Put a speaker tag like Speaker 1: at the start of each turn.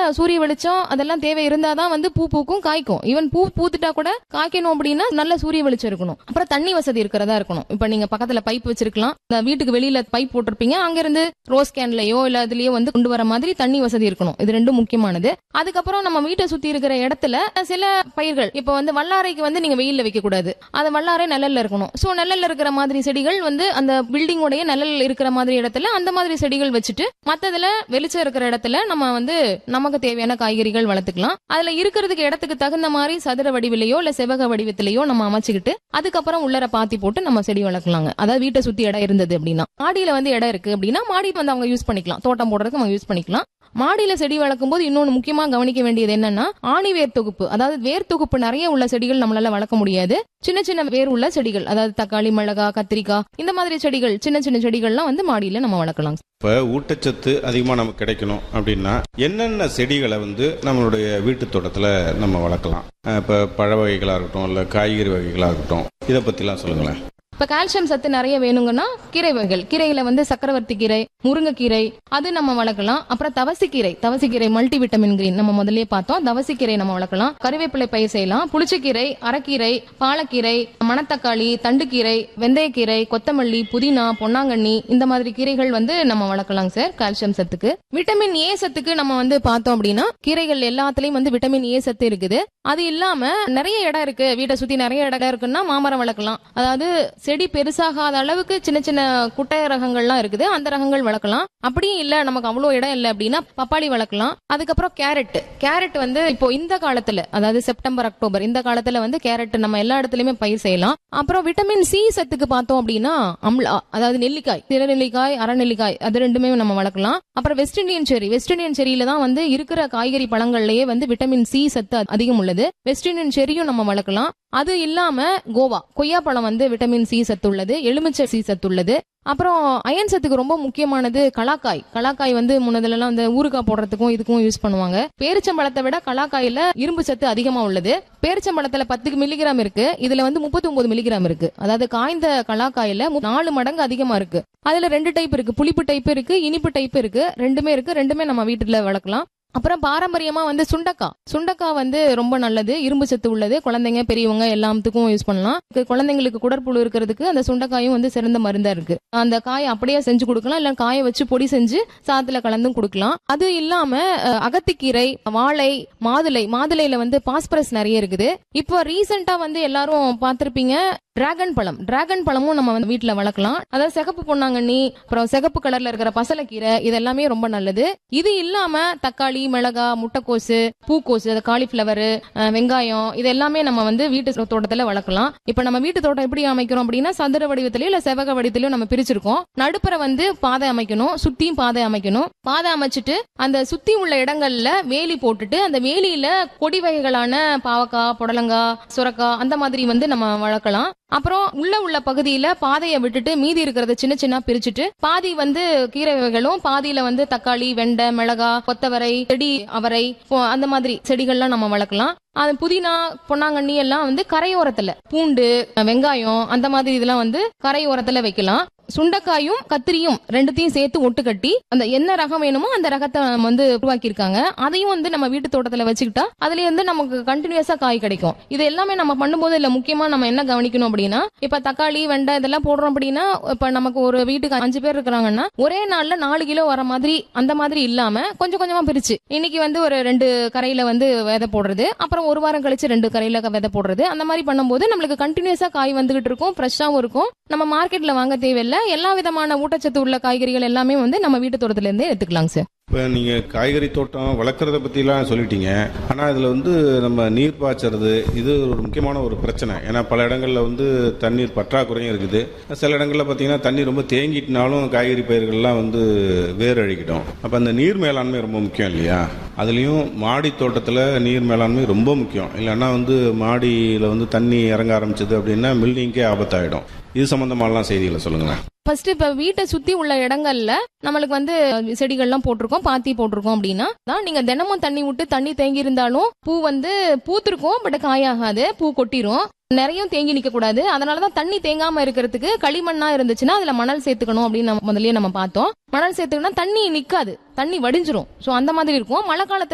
Speaker 1: சூரிய வெளிச்சம் அதெல்லாம் தேவை இருந்தாதான் வந்து பூ பூக்கும் காய்க்கும் ஈவன் பூ பூத்துட்டா கூட காய்க்கணும் அப்படின்னா நல்ல சூரிய வெளிச்சம் இருக்கணும் அப்புறம் தண்ணி வசதி இருக்கிறதா இருக்கணும் இப்ப நீங்க பக்கத்துல பைப் வச்சிருக்கலாம் இந்த வீட்டுக்கு வெளியில பைப் போட்டிருப்பீங்க அங்க இருந்து ரோஸ் கேன்லயோ இல்ல அதுலயோ வந்து கொண்டு வர மாதிரி தண்ணி வசதி இருக்கணும் இது ரெண்டும் முக்கியமானது அதுக்கப்புறம் நம்ம வீட்டை சுத்தி இருக்கிற இடத்துல சில பயிர்கள் இப்ப வந்து வல்லாரைக்கு வந்து நீங்க வெயில்ல வைக்க கூடாது அது வல்லாரை நிழல்ல இருக்கணும் சோ நிழல்ல இருக்கிற மாதிரி செடிகள் வந்து அந்த பில்டிங் உடைய நிழல் இருக்கிற மாதிரி இடத்துல அந்த மாதிரி செடிகள் வச்சுட்டு மத்ததுல வெளிச்சம் இருக்கிற இடத்துல நம்ம வந்து நமக்கு தேவையான காய்கறிகள் வளர்த்துக்கலாம் அதுல இருக்கிறதுக்கு இடத்துக்கு தகுந்த மாதிரி சதுர வடிவிலையோ இல்ல செவ்வக வடிவத்திலேயோ நம்ம அமைச்சுக்கிட்டு அதுக்கப்புறம் உள்ளர பாத்தி போட்டு நம்ம செடி வளர்க்கலாங்க அதாவது வீட்டை சுத்தி இடம் இருந்தது அப்படின்னா மாடியில வந்து இடம் இருக்கு அப்படின்னா மாடி வந்து அவங்க யூஸ் பண்ணிக்கலாம் தோட்டம் போடுறதுக்கு அவங்க யூஸ் பண்ணிக்கலாம் மாடியில செடி வளர்க்கும் போது இன்னொன்னு முக்கியமா கவனிக்க வேண்டியது என்னன்னா ஆணி வேர் தொகுப்பு அதாவது வேர் தொகுப்பு நிறைய உள்ள செடிகள் நம்மளால வளர்க்க முடியாது சின்ன சின்ன வேர் உள்ள செடிகள் அதாவது தக்காளி மிளகா கத்திரிக்காய் இந்த மாதிரி செடிகள் சின்ன சின்ன செடிகள்லாம் வந்து மாடியில நம்ம வளர்க்கலாம்
Speaker 2: இப்போ ஊட்டச்சத்து அதிகமாக நமக்கு கிடைக்கணும் அப்படின்னா என்னென்ன செடிகளை வந்து நம்மளுடைய வீட்டு தோட்டத்தில் நம்ம வளர்க்கலாம் இப்போ பழ வகைகளாக இருக்கட்டும் இல்லை காய்கறி வகைகளாக இருக்கட்டும் இதை பற்றிலாம் சொல்லுங்களேன்
Speaker 1: இப்ப கால்சியம் சத்து நிறைய வேணுங்கன்னா கீரை வகைகள் கீரையில வந்து சக்கரவர்த்தி கீரை முருங்கைக்கீரை அது நம்ம வளர்க்கலாம் அப்புறம் தவசிக்கீரை தவசிக்கீரை மல்டி விட்டமின் கிரீன் நம்ம முதல்லயே பார்த்தோம் தவசிக்கீரை நம்ம வளர்க்கலாம் கறிவேப்பிலை பயிர் செய்யலாம் புளிச்சக்கீரை அரைக்கீரை பாலக்கீரை மணத்தக்காளி தண்டுக்கீரை வெந்தயக்கீரை கொத்தமல்லி புதினா பொன்னாங்கண்ணி இந்த மாதிரி கீரைகள் வந்து நம்ம வளர்க்கலாம் சார் கால்சியம் சத்துக்கு விட்டமின் ஏ சத்துக்கு நம்ம வந்து பார்த்தோம் அப்படின்னா கீரைகள் எல்லாத்துலயும் வந்து விட்டமின் ஏ சத்து இருக்குது அது இல்லாம நிறைய இடம் இருக்கு வீட்டை சுத்தி நிறைய இடம் இருக்குன்னா மாமரம் வளர்க்கலாம் அதாவது செடி பெருசாகாத அளவுக்கு சின்ன சின்ன குட்டை ரகங்கள்லாம் இருக்குது அந்த ரகங்கள் வளர்க்கலாம் அப்படியும் இல்ல நமக்கு அவ்வளவு இடம் இல்ல அப்படின்னா பப்பாளி வளர்க்கலாம் அதுக்கப்புறம் கேரட் கேரட் வந்து இப்போ இந்த காலத்துல அதாவது செப்டம்பர் அக்டோபர் இந்த காலத்துல வந்து கேரட் நம்ம எல்லா இடத்துலயுமே பயிர் செய்யலாம் அப்புறம் விட்டமின் சி சத்துக்கு பார்த்தோம் அப்படின்னா அம்லா அதாவது நெல்லிக்காய் திருநெல்லிக்காய் அரநெல்லிக்காய் அது ரெண்டுமே நம்ம வளர்க்கலாம் அப்புறம் West Indian cherry West Indian செரியில தான் வந்து இருக்கிற காய்கறி பழங்கள்லயே வந்து விட்டமின் சி சத்து அதிகம் உள்ளது வெஸ்ட் இண்டியன் செரியும் நம்ம வளர்க்கலாம் அது இல்லாம கோவா கொய்யாப்பழம் வந்து விட்டமின் சி சத்து உள்ளது எலுமிச்சை சி சத்து உள்ளது அப்புறம் அயன் சத்துக்கு ரொம்ப முக்கியமானது கலாக்காய் கலாக்காய் வந்து முன்னதுல எல்லாம் வந்து ஊறுகாய் போடுறதுக்கும் இதுக்கும் யூஸ் பண்ணுவாங்க பேரிச்சம்பழத்தை விட கலாக்காயில இரும்பு சத்து அதிகமா உள்ளது பேரிச்சம்பழத்துல பத்து மில்லிகிராம் இருக்கு இதுல வந்து முப்பத்தி ஒன்பது மில்லிகிராம் இருக்கு அதாவது காய்ந்த கலாக்காயில மு- நாலு மடங்கு அதிகமா இருக்கு அதுல ரெண்டு டைப் இருக்கு புளிப்பு டைப் இருக்கு இனிப்பு டைப் இருக்கு ரெண்டுமே இருக்கு ரெண்டுமே நம்ம வீட்டுல வளர்க்கலாம் அப்புறம் பாரம்பரியமா வந்து சுண்டக்காய் சுண்டக்காய் வந்து ரொம்ப நல்லது இரும்பு சத்து உள்ளது குழந்தைங்க பெரியவங்க எல்லாத்துக்கும் யூஸ் பண்ணலாம் கு- குழந்தைங்களுக்கு குடற்புழு இருக்கிறதுக்கு அந்த சுண்டைக்காயும் வந்து சிறந்த மருந்தா இருக்கு அந்த காயை அப்படியே செஞ்சு கொடுக்கலாம் இல்ல காயை வச்சு பொடி செஞ்சு சாதத்துல கலந்தும் கொடுக்கலாம் அது இல்லாம அஹ், அகத்திக்கீரை வாழை மாதுளை மாதுளையில வந்து பாஸ்பரஸ் நிறைய இருக்குது இப்போ ரீசெண்டா வந்து எல்லாரும் பார்த்திருப்பீங்க டிராகன் பழம் டிராகன் பழமும் நம்ம வந்து வீட்டுல வளர்க்கலாம் அதாவது சிகப்பு பொன்னாங்கண்ணி அப்புறம் சிகப்பு கலர்ல இருக்கிற பசலைக்கீரை இதெல்லாமே ரொம்ப நல்லது இது இல்லாம தக்காளி மிளகா முட்டைக்கோசு பூக்கோசு அது காலிஃபிளவர் வெங்காயம் இது எல்லாமே நம்ம வந்து வீட்டு தோட்டத்துல வளர்க்கலாம் இப்ப நம்ம வீட்டு தோட்டம் எப்படி அமைக்கிறோம் அப்படின்னா சதுர வடிவத்திலயோ இல்ல செவக வடிவத்திலயோ நம்ம பிரிச்சிருக்கோம் நடுப்புற வந்து பாதை அமைக்கணும் சுத்தியும் பாதை அமைக்கணும் பாதை அமைச்சிட்டு அந்த சுத்தி உள்ள இடங்கள்ல வேலி போட்டுட்டு அந்த வேலியில கொடி வகைகளான பாவக்காய் புடலங்காய் சுரக்காய் அந்த மாதிரி வந்து நம்ம வளர்க்கலாம் அப்புறம் உள்ள உள்ள பகுதியில பாதையை விட்டுட்டு மீதி இருக்கிறத சின்ன சின்ன பிரிச்சுட்டு பாதி வந்து கீரை வகைகளும் பாதியில வந்து தக்காளி வெண்டை மிளகா கொத்தவரை செடி அவரை போ- அந்த மாதிரி செடிகள்லாம் நம்ம வளர்க்கலாம் அது புதினா பொன்னாங்கண்ணி எல்லாம் வந்து கரையோரத்துல பூண்டு வெங்காயம் அந்த மாதிரி இதெல்லாம் வந்து கரையோரத்துல வைக்கலாம் சுண்டைக்காயும் கத்திரியும் ரெண்டுத்தையும் சேர்த்து ஒட்டு கட்டி அந்த என்ன ரகம் வேணுமோ அந்த ரகத்தை நம்ம வந்து உருவாக்கி இருக்காங்க அதையும் வந்து நம்ம வீட்டு தோட்டத்துல வச்சுக்கிட்டா அதுல இருந்து நமக்கு கண்டினியூஸா காய் கிடைக்கும் இது எல்லாமே நம்ம பண்ணும்போது இல்ல முக்கியமா நம்ம என்ன கவனிக்கணும் அப்படின்னா இப்ப தக்காளி வெண்டை இதெல்லாம் போடுறோம் அப்படின்னா இப்ப நமக்கு ஒரு வீட்டுக்கு அஞ்சு பேர் இருக்கிறாங்கன்னா ஒரே நாள்ல நாலு கிலோ வர மாதிரி அந்த மாதிரி இல்லாம கொஞ்சம் கொஞ்சமா பிரிச்சு இன்னைக்கு வந்து ஒரு ரெண்டு கரையில வந்து விதை போடுறது அப்புறம் ஒரு வாரம் கழிச்சு ரெண்டு கரையில விதை போடுறது அந்த மாதிரி பண்ணும்போது நம்மளுக்கு கண்டினியூஸா காய் வந்துகிட்டு இருக்கும் ஃப்ரெஷ்ஷாவும் இருக்கும் நம்ம மார்க்கெட்ல வாங்க தேவையில்லை எல்லா விதமான ஊட்டச்சத்து உள்ள காய்கறிகள் எல்லாமே வந்து நம்ம வீட்டு தோட்டத்துல இருந்தே எடுத்துக்கலாம் சார்
Speaker 2: இப்போ நீங்கள் காய்கறி தோட்டம் வளர்க்குறத பற்றிலாம் சொல்லிட்டீங்க ஆனால் இதில் வந்து நம்ம நீர் பாய்ச்சறது இது ஒரு முக்கியமான ஒரு பிரச்சனை ஏன்னா பல இடங்களில் வந்து தண்ணீர் பற்றாக்குறையும் இருக்குது சில இடங்களில் பார்த்தீங்கன்னா தண்ணி ரொம்ப தேங்கிட்டுனாலும் காய்கறி பயிர்கள்லாம் வந்து வேர் அழிக்கிடும் அப்போ அந்த நீர் மேலாண்மை ரொம்ப முக்கியம் இல்லையா அதுலேயும் மாடி தோட்டத்தில் நீர் மேலாண்மை ரொம்ப முக்கியம் இல்லைன்னா வந்து மாடியில் வந்து தண்ணி இறங்க ஆரம்பிச்சது அப்படின்னா பில்டிங்கே ஆபத்தாயிடும் இது சம்மந்தமாலாம் செய்திகளை சொல்லுங்களேன்
Speaker 1: ஃபர்ஸ்ட் இப்ப வீட்டை சுத்தி உள்ள இடங்கள்ல நம்மளுக்கு வந்து செடிகள்லாம் போட்டிருக்கோம் பாத்தி போட்டிருக்கோம் அப்படின்னா தான் நீங்க தினமும் தண்ணி விட்டு தண்ணி தேங்கி இருந்தாலும் பூ வந்து பூத்திருக்கும் பட் காயாகாது பூ கொட்டிரும் நிறைய தேங்கி நிக்க கூடாது அதனாலதான் தண்ணி தேங்காம இருக்கிறதுக்கு களிமண்ணா இருந்துச்சுன்னா அதுல மணல் சேர்த்துக்கணும் அப்படின்னு நம்ம முதல்லயே நம்ம பார்த்தோம் மணல் சேர்த்துக்கணும் தண்ணி நிக்காது தண்ணி வடிஞ்சிரும் சோ அந்த மாதிரி இருக்கும் மழை காலத்துல